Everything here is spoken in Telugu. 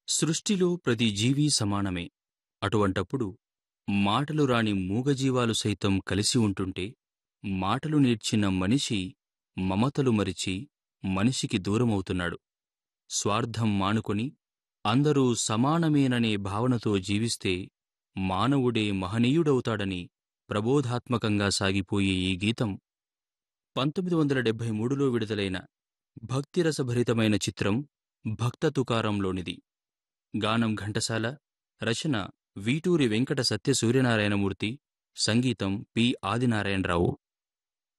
సృష్టిలో ప్రతి జీవీ సమానమే అటువంటప్పుడు మాటలు రాని మూగజీవాలు సైతం కలిసి ఉంటుంటే మాటలు నేర్చిన మనిషి మమతలు మరిచి మనిషికి దూరమవుతున్నాడు స్వార్థం మానుకొని అందరూ సమానమేననే భావనతో జీవిస్తే మానవుడే మహనీయుడవుతాడని ప్రబోధాత్మకంగా సాగిపోయే ఈ గీతం పంతొమ్మిది వందల డెబ్భై మూడులో విడుదలైన భక్తిరసభరితమైన చిత్రం భక్త తుకారంలోనిది గానం ఘంటసాల రచన వీటూరి వెంకట సత్య సూర్యనారాయణమూర్తి సంగీతం పి ఆదినారాయణరావు